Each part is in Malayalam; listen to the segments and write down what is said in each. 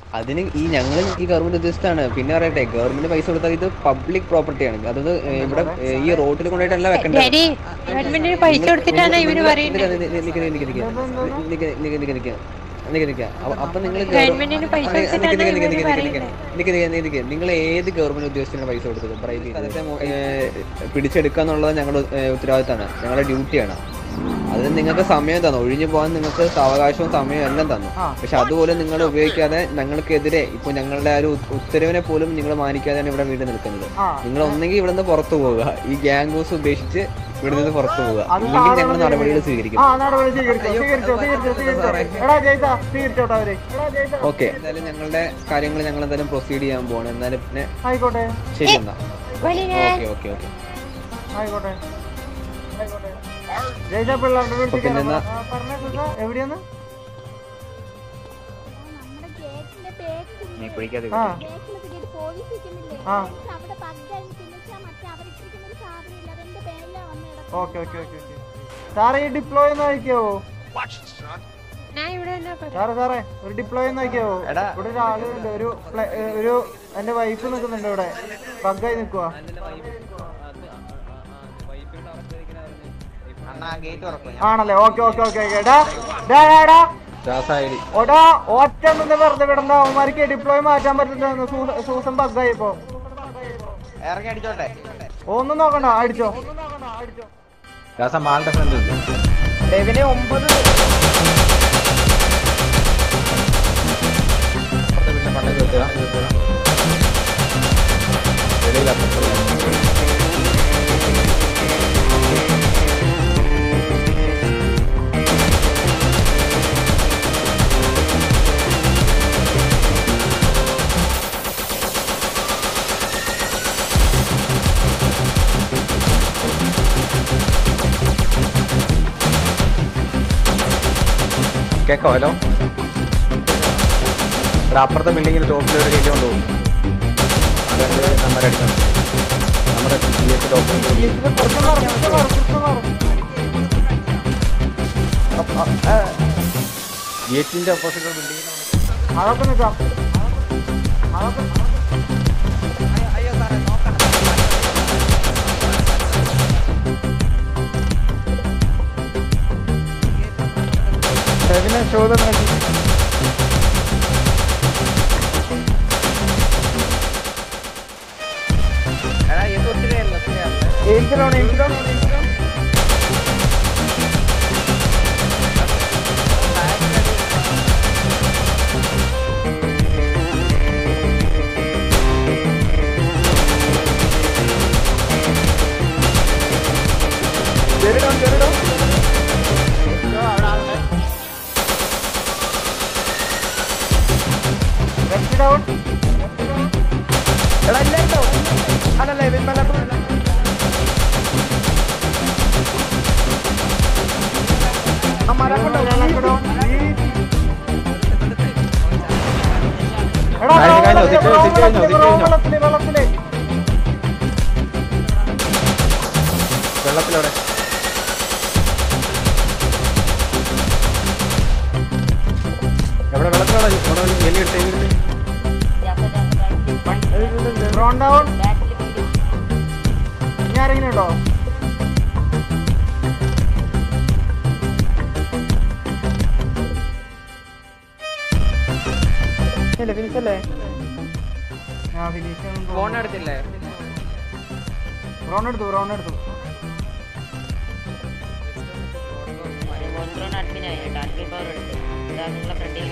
അതിന് ഈ ഞങ്ങൾ ഈ ഗവൺമെന്റ് ഉദ്ദേശിച്ചാണ് പിന്നെ പറയട്ടെ ഗവൺമെന്റ് പൈസ കൊടുത്താൽ ഇത് പബ്ലിക് പ്രോപ്പർട്ടിയാണ് അതായത് ഏ, ഇവിടെ ഏ, ഈ റോഡിൽ കൊണ്ടുപോയിട്ടല്ല വെക്കേണ്ടത് ഡാഡി ഗവൺമെന്റിന് പൈസ കൊടുത്തിട്ടാണ് ഇവര് പറയുന്നത് അപ്പൊ നിങ്ങൾ ഗവൺമെന്റിന് പൈസ കൊടുത്തിട്ടാണ് ഇവര് പറയുന്നത് നിങ്ങൾ ഏത് ഗവൺമെന്റ് ഉദ്യോഗസ്ഥനാണ് പൈസ കൊടുത്തത് പ്രൈവറ്റ് അതൊക്കെ മോ- ഏ, പിടിച്ചെടുക്കുക എന്നുള്ളത് ഞങ്ങളുടെ ഏ, ഉത്തരവാദിത്തമാണ് ഞങ്ങളുടെ ഡ്യൂട്ടിയാണ് അതിന് നിങ്ങൾക്ക് സമയം തന്നു ഒഴിഞ്ഞു പോകാൻ നിങ്ങൾക്ക് അവകാശവും സമയവും എല്ലാം തന്നു പക്ഷെ അതുപോലെ നിങ്ങൾ ഉപയോഗിക്കാതെ ഞങ്ങൾക്കെതിരെ ഇപ്പൊ ഞങ്ങളുടെ ആ ഒരു ഉ- ഉത്തരവിനെ പോലും നിങ്ങൾ മാനിക്കാതെയാണ് ഇവിടെ വീട്ടിൽ നിൽക്കുന്നത് നിങ്ങൾ ഒന്നെങ്കിൽ ഇവിടെ നിന്ന് പുറത്തു പോവുക ഈ ഗ്യാങ് ഹൗസ് ഉപേക്ഷിച്ച് ഇവിടെ നിന്ന് പുറത്തു പോവുക ഇല്ലെങ്കിൽ ഞങ്ങൾ നടപടികൾ സ്വീകരിക്കും ആ നടപടി സ്വീകരിച്ചോ സ്വീകരിച്ചോ സ്വീകരിച്ചോ സ്വീകരിച്ചോ എടാ ജയിച്ച സ്വീകരിച്ചോട്ടെ അവര് എടാ ജയിച്ച ഓക്കെ എന്തായാലും ഞങ്ങളുടെ കാര്യങ്ങൾ ഞങ്ങൾ എന്തായാലും പ്രൊസീഡ് ചെയ്യാൻ പോവാണ് എന്നാലും പിന്നെ ആയിക്കോട്ടെ ശരി എന്നാ വലിയ ഞാൻ ഓക്കെ ഓക്കെ ഓക്കെ ആയിക്കോട്ടെ ആയിക്കോട്ടെ ജയിച്ച പിള്ളേരുടെ വീട്ടിൽ ഓക്കെ, എന്നാ- പറഞ്ഞ എവിടെയാന്ന് നമ്മുടെ ഗേറ്റിന്റെ ബാക്കിൽ നീ കുഴിക്കാതെ ആ ബാക്കിലത്തെ ഗേറ്റ് പോലീസ് ഇരിക്കുന്നില്ലേ ആ. എന്നിട്ട് അവിടെ ബഗ്ഗായിരിക്കുന്നു വെച്ചാൽ മറ്റേ അവരിട്ടിരിക്കുന്ന ഒരു സാധനം ഇല്ല അതെന്റെ പേരിലാ വന്ന് കിടക്കുന്നത് ഓക്കെ ഓക്കെ ഓക്കെ ഓക്കെ സാറേ ഈ ഡിപ്ലോയ് ഒന്ന് അയക്കാവോ ഞാൻ ഇവിടെ തന്നെ പറയാം. സാറേ സാറേ ഒരു ഡിപ്ലോയ് ഒന്ന് അയക്കാവോ എടാ. ഇവിടെ ഒരാളുണ്ട് ഒരു പ്ല- ഏ, ഒരു എന്റെ വൈഫ് നിൽക്കുന്നുണ്ട് ഇവിടെ ബഗ്ഗായി നിൽക്കുക അണ്ണാ ഗേറ്റ് തുറക്കും ആണല്ലേ ഓക്കെ ഓക്കെ ഓക്കെ ഓക്കെ എടാ ഡാ ഡാ, ഡാ ദാസായി ഓടാ ഒറ്റ നിന്ന് വെറുതെ വിടണ്ട അവന്മാർക്ക് ഡിപ്ലോയ് മാറ്റാൻ പറ്റില്ല സൂസൻ ബഗ്ഗായി ഇപ്പൊ ഇറങ്ങി അടിച്ചോട്ടെ ഒന്നും നോക്കണ്ട അടിച്ചോ ദാസ മാളുടെ ഫ്രണ്ട് ഡെവിനെ ഒമ്പത് കേക്കോ ഹലോ ഇവിടെ അപ്പുറത്തെ ബിൽഡിങ്ങിന് ടോപ്പിൽ ഒരു കയറ്റി കൊണ്ടുപോകും അതുകൊണ്ട് നമ്പർ അടിക്കണം നമ്മുടെ ടോപ്പിൽ ഇത് കുറച്ച് മാറ്, കുറച്ച് മാറ്, കുറച്ച് മാറ്. ഗേറ്റിന്റെ ഓപ്പോസിറ്റ് ബിൽഡിങ്ങിന് അതൊക്കെ നിൽക്കാം അതൊക്കെ ഡെവിനെ ചോദ്യം നോക്കി എടാ ഇത് ഒത്തിരി ആയിരുന്നു, ഒത്തിരി ആയിരുന്നു. എനിക്കിലോണ് എനിക്കിലോണ് ചെറിയിടോ ചെറിയിടോ ലെഫ്റ്റ് ഡൗൺ എടാ ഇല്ല കേട്ടോ അല്ലല്ലേ വിമല കഴിഞ്ഞു, കഴിഞ്ഞു, ഒതുക്കി, ഒതുക്കി കഴിഞ്ഞു, ഒതുക്കി കഴിഞ്ഞു. വെള്ളത്തില് വെള്ളത്തില് വെള്ളത്തിലവിടെ എവിടെ വെള്ളത്തിലാണ് ഇവിടെ ഒരു എലി എടുത്ത് എലി എടുത്ത് ഡ്രോൺ ഡൗൺ ഇനി ആരെങ്കിലും ഉണ്ടോ ഇല്ല ഫിനിഷ് അല്ലേ ആ ഫിനിഷ് ഫോൺ എടുത്തില്ലേ ഡ്രോൺ എടുത്തു ഡ്രോൺ എടുത്തു മോൺട്രോൺ അഡ്മിൻ ആയിട്ട് അഡ്മിൻ പവർ എടുത്ത് ഇതാ നിങ്ങളെ ഫ്രണ്ടിൽ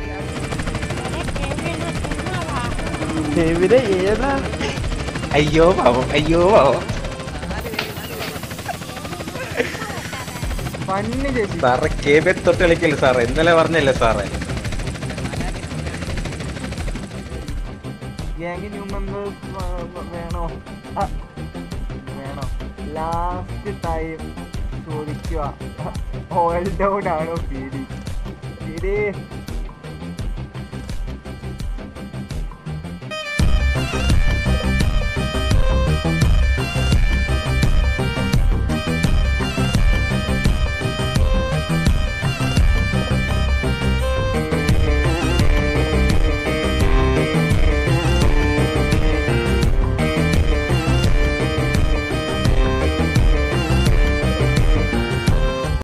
എവിടെ ഏതാണ് അയ്യോ പാവം അയ്യോ പാവം പന്നി ചേച്ചി സാറെ കെ ബി തൊട്ട് കളിക്കല്ലേ സാറേ ഇന്നലെ പറഞ്ഞല്ലേ സാറേ ഗ്യാങ് ന്യൂ മെമ്പേഴ്സ് വേണോ ആ, വേണോ ലാസ്റ്റ് ടൈം ചോദിക്കുക ഓൾ ഡൗൺ ആണോ പീഡി പീഡി